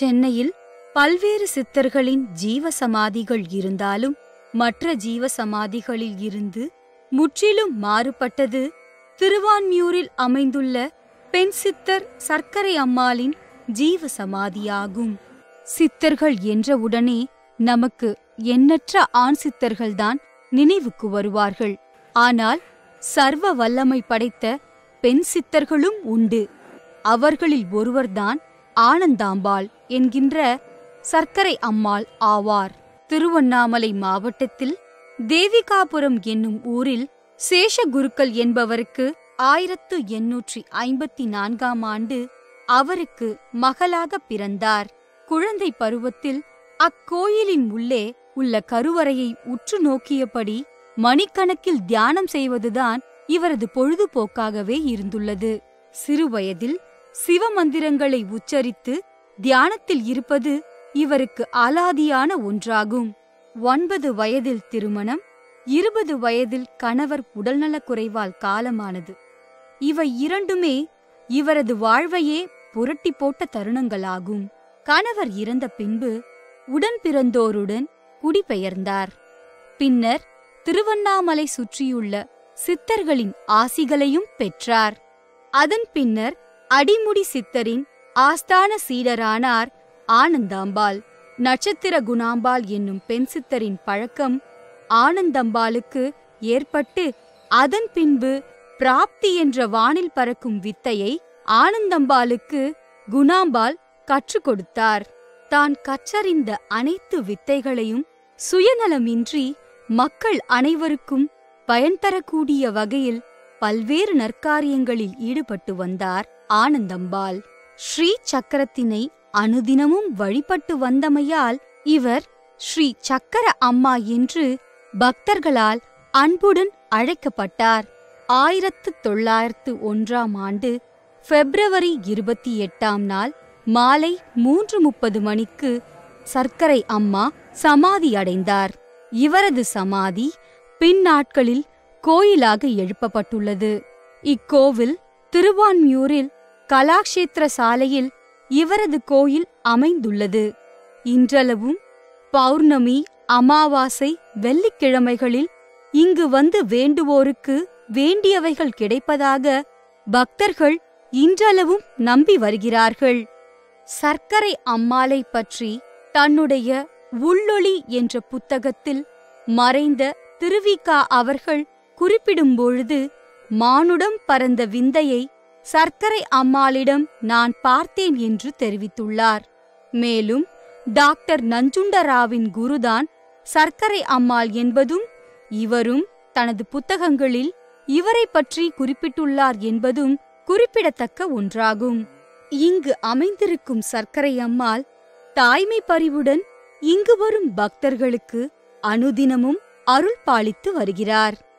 சென்னையில் பல்வேறு சித்தர்களின் ஜீவ சமாதிகள் இருந்தாலும் மற்ற ஜீவ சமாதிகளில் இருந்து முற்றிலும் மாறுபட்டது திருவான்மியூரில் அமைந்துள்ள பெண் சித்தர் சர்க்கரை அம்மாளின் ஜீவ சமாதியாகும் சித்தர்கள் என்றவுடனே நமக்கு எண்ணற்ற ஆண் சித்தர்கள்தான் நினைவுக்கு வருவார்கள் ஆனால் சர்வ வல்லமை படைத்த பெண் சித்தர்களும் உண்டு அவர்களில் ஒருவர்தான் ஆனந்தாம்பாள் என்கின்ற சர்க்கரை அம்மாள் ஆவார் திருவண்ணாமலை மாவட்டத்தில் தேவிகாபுரம் என்னும் ஊரில் சேஷகுருக்கள் என்பவருக்கு ஆயிரத்து எண்ணூற்றி ஐம்பத்தி நான்காம் ஆண்டு அவருக்கு மகளாக பிறந்தார் குழந்தை பருவத்தில் அக்கோயிலின் உள்ளே உள்ள கருவறையை உற்று நோக்கியபடி மணிக்கணக்கில் தியானம் செய்வதுதான் இவரது பொழுதுபோக்காகவே இருந்துள்ளது சிறுவயதில் சிவமந்திரங்களை உச்சரித்து தியானத்தில் இருப்பது இவருக்கு அலாதியான ஒன்றாகும் ஒன்பது வயதில் திருமணம் இருபது வயதில் கணவர் உடல்நலக் குறைவால் காலமானது இவை இரண்டுமே இவரது வாழ்வையே புரட்டி போட்ட தருணங்களாகும் கணவர் இறந்த பின்பு உடன் பிறந்தோருடன் குடிபெயர்ந்தார் பின்னர் திருவண்ணாமலை சுற்றியுள்ள சித்தர்களின் ஆசிகளையும் பெற்றார் அதன் பின்னர் அடிமுடி சித்தரின் ஆஸ்தான சீடரானார் ஆனந்தாம்பாள் நட்சத்திர குணாம்பாள் என்னும் பெண் சித்தரின் பழக்கம் ஆனந்தம்பாளுக்கு ஏற்பட்டு அதன் பின்பு பிராப்தி என்ற வானில் பறக்கும் வித்தையை ஆனந்தம்பாளுக்கு குணாம்பாள் கற்றுக் கொடுத்தார் தான் கற்றறிந்த அனைத்து வித்தைகளையும் சுயநலமின்றி மக்கள் அனைவருக்கும் பயன் தரக்கூடிய வகையில் பல்வேறு நற்காரியங்களில் ஈடுபட்டு வந்தார் ஆனந்தம்பாள் ஸ்ரீ சக்கரத்தினை அனுதினமும் வழிபட்டு வந்தமையால் இவர் ஸ்ரீ சக்கர அம்மா என்று பக்தர்களால் அன்புடன் அழைக்கப்பட்டார் ஆயிரத்து தொள்ளாயிரத்து ஒன்றாம் ஆண்டு பிப்ரவரி இருபத்தி எட்டாம் நாள் மாலை மூன்று முப்பது மணிக்கு சர்க்கரை அம்மா சமாதி அடைந்தார் இவரது சமாதி பின்னாட்களில் கோயிலாக எழுப்பப்பட்டுள்ளது இக்கோவில் திருவான்மியூரில் கலாக்ஷேத்திர சாலையில் இவரது கோயில் அமைந்துள்ளது இன்றளவும் பௌர்ணமி அமாவாசை வெள்ளிக்கிழமைகளில் இங்கு வந்து வேண்டுவோருக்கு வேண்டியவைகள் கிடைப்பதாக பக்தர்கள் இன்றளவும் நம்பி வருகிறார்கள் சர்க்கரை அம்மாளை பற்றி தன்னுடைய உள்ளொளி என்ற புத்தகத்தில் மறைந்த திருவிகா அவர்கள் குறிப்பிடும் பொழுது மானுடம் பறந்த விந்தையை சர்க்கரை அம்மாளிடம் நான் பார்த்தேன் என்று தெரிவித்துள்ளார் மேலும் டாக்டர் நஞ்சுண்டராவின் குருதான் சர்க்கரை அம்மாள் என்பதும் இவரும் தனது புத்தகங்களில் இவரை பற்றி குறிப்பிட்டுள்ளார் என்பதும் குறிப்பிடத்தக்க ஒன்றாகும் இங்கு அமைந்திருக்கும் சர்க்கரை அம்மாள் தாய்மை பரிவுடன் இங்கு வரும் பக்தர்களுக்கு அனுதினமும் அருள் பாலித்து வருகிறார்